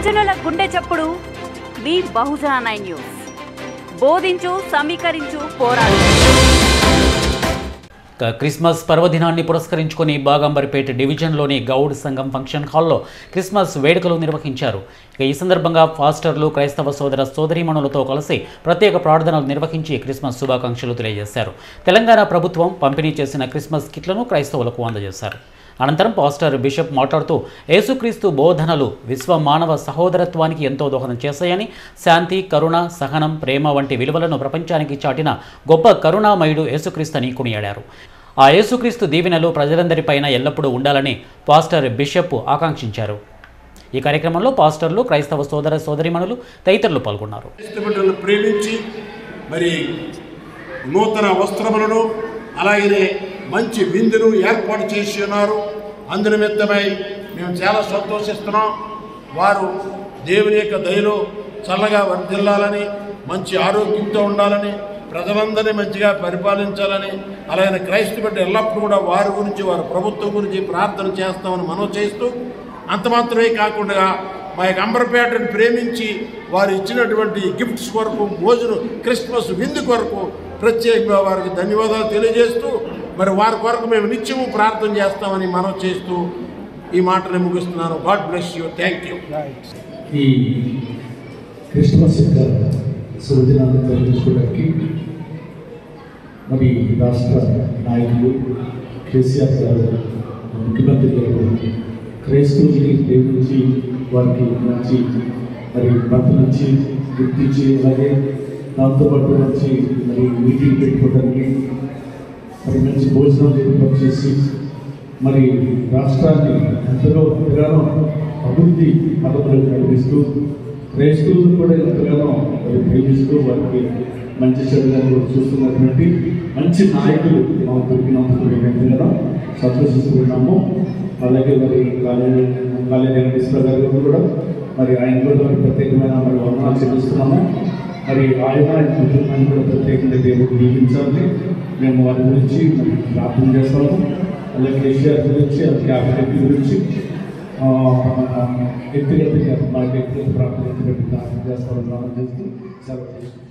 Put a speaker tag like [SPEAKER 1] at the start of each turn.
[SPEAKER 1] బహుజనుల గుండె చప్పుడు మీ బహుజన నైన్ న్యూస్ బోధించు సమీకరించు పోరాడు
[SPEAKER 2] ఇక క్రిస్మస్ పర్వదినాన్ని పురస్కరించుకొని బాగంబరిపేట డివిజన్లోని గౌడ్ సంఘం ఫంక్షన్ హాల్లో క్రిస్మస్ వేడుకలు నిర్వహించారు ఇక ఈ సందర్భంగా ఫాస్టర్లు క్రైస్తవ సోదర సోదరీమణులతో కలిసి ప్రత్యేక ప్రార్థనలు నిర్వహించి క్రిస్మస్ శుభాకాంక్షలు తెలియజేశారు తెలంగాణ ప్రభుత్వం పంపిణీ చేసిన క్రిస్మస్ కిట్లను క్రైస్తవులకు అందజేశారు అనంతరం పాస్టర్ బిషప్ మాట్లాడుతూ యేసుక్రీస్తు బోధనలు విశ్వ మానవ సహోదరత్వానికి ఎంతో దోహదం చేశాయని శాంతి కరుణ సహనం ప్రేమ వంటి విలువలను ప్రపంచానికి చాటిన గొప్ప కరుణామయుడు యేసుక్రీస్తు అని కొనియాడారు ఆ యేసుక్రీస్తు దీవెనలు ప్రజలందరిపైన ఎల్లప్పుడూ ఉండాలని పాస్టర్ బిషప్ ఆకాంక్షించారు ఈ కార్యక్రమంలో పాస్టర్లు క్రైస్తవ సోదర సోదరిమణులు తదితరులు పాల్గొన్నారు
[SPEAKER 3] బిడ్డలను ప్రేమించి మరి నూతన వస్త్రములను అలాగనే మంచి విందును ఏర్పాటు చేసి ఉన్నారు అందునిమిత్తమై మేము చాలా సంతోషిస్తున్నాం వారు దేవుని యొక్క దయలో చల్లగా వర్ధిల్లాలని మంచి ఆరోగ్యంతో ఉండాలని ప్రజలందరినీ మంచిగా పరిపాలించాలని అలాగే క్రైస్తవ బిడ్డ ఎల్లప్పుడూ కూడా వారి గురించి వారి ప్రభుత్వం గురించి ప్రార్థన చేస్తామని మనం చేస్తూ అంత మాత్రమే కాకుండా మా యొక్క అంబర్పేటను ప్రేమించి వారు ఇచ్చినటువంటి గిఫ్ట్స్ కొరకు భోజనం క్రిస్మస్ విందు కొరకు ప్రత్యేకంగా వారికి ధన్యవాదాలు తెలియజేస్తూ మరి వారి కొరకు మేము నిత్యము ప్రార్థన చేస్తామని మనం చేస్తూ ఈ మాటని ముగిస్తున్నాను God bless you thank you
[SPEAKER 4] ఈ క్రిస్మస్ యొక్క శుభదినాన్ని జరిపించుకోవడానికి మరి రాష్ట్ర నాయకులు కేసీఆర్ గారు ముఖ్యమంత్రి గారు క్రైస్తవుల్ని ప్రేమించి వారికి మంచి మరి భర్త నుంచి గుర్తించి అలాగే దాంతోపాటు మంచి మరి మీటింగ్ పెట్టుకోవడానికి మరి మంచి భోజనం ఏర్పాటు చేసి మరి రాష్ట్రాన్ని ఎంతలో ఎంతగానో అభివృద్ధి పదవులు కల్పిస్తూ క్రైస్తవులు కూడా ఎంతగానో మరి ప్రేమిస్తూ వారికి మంచి చెడులను కూడా చూస్తున్నటువంటి మంచి నాయకులు మాకు దొరికినందుకు మేము ఎంతగానో సంతోషిస్తున్నాము అలాగే మరి కాలేజీ కాలేజీ వెంకటేశ్వర గారు కూడా మరి ఆయన కూడా మరి ప్రత్యేకమైన మరి వందనాలు చెల్లిస్తున్నాము మరి ఆయన ఆయన కుటుంబాన్ని కూడా ప్రత్యేకంగా దేవుడు దీవించాలని మేము వారి గురించి మరి ప్రార్థన చేస్తాము అలాగే కేసీఆర్ గురించి అలాగే క్యాబినెట్ గురించి ఆ, వ్యక్తిగతంగా మా వ్యక్తిగత ప్రార్థన వ్యక్తిగత ప్రార్థన చేస్తామని ప్రార్థన చేస్తూ సెలవు తీసుకుంటాం